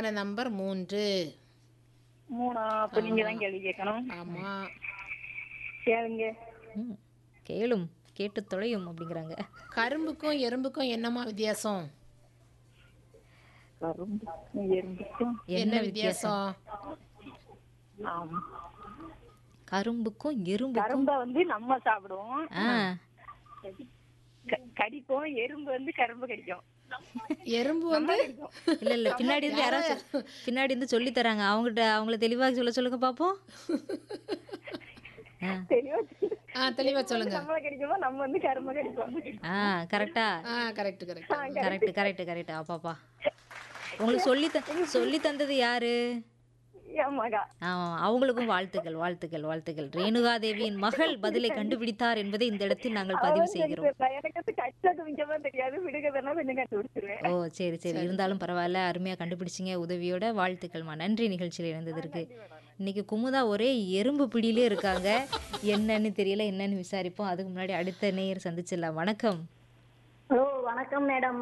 number மூன்று மூணா அப்ப நீங்க தான் கேள்வி கேட்கணும் ஆமா கேளுங்க ம், கேளும் கேட்டு தொலையும் அப்படிங்கிறாங்க கரும்புக்கும் எறும்புக்கும் என்னமா வித்தியாசம் கரும்புக்கும் எறும்புக்கும் என்ன வித்தியாசம் ஆமா கரும்புக்கும் எறும்புக்கும் கரும்ப வந்து நம்ம சாப்பிடுவோம் ஆ க- கடிப்போம் எறும்பு வந்து கரும்பு கடிக்கும் எறும்பு வந்து இல்ல இல்ல பின்னாடி இருந்து யாராவது சொ- பின்னாடி இருந்து சொல்லி தராங்க அவங்ககிட்ட அவங்கள தெளிவாக சொல்ல சொல்லுங்க பாப்போம் ஆ தெளிவா ஆ தெளிவா சொல்லுங்க நம்மள கடிக்குமோ நம்ம வந்து கரும்பு கடிப்போம் ஆ கரெக்டா ஆ correct correct correct correct correct ஆப்பாப்பா உங்களுக்கு சொல்லி த சொல்லி தந்தது யாரு என் மகா ஆமா அவங்களுக்கும் வாழ்த்துக்கள் வாழ்த்துக்கள் வாழ்த்துக்கள் ரேணுகா தேவியின் மகள் பதிலை கண்டுபிடித்தார் என்பதை இந்த இடத்தில் நாங்கள் பதிவு செய்கிறோம் எனக்கு வந்து கடிச்சது மிஞ்சமா தெரியாது விடுகதெல்லாம் கொஞ்சம் கண்டுபிடிச்சிருவேன் ஓ சரி சரி இருந்தாலும் பரவாயில்ல அருமையா கண்டுபிடிச்சிங்க உதவியோட வாழ்த்துக்கள்மா நன்றி நிகழ்ச்சியில் இணைந்ததற்கு இன்னைக்கு குமுதா ஒரே எறும்பு பிடியிலே இருக்காங்க என்னன்னு தெரியல என்னன்னு விசாரிப்போம் அதுக்கு முன்னாடி அடுத்த நேயர் சந்திச்சிடலாம் வணக்கம் ஹலோ வணக்கம் மேடம்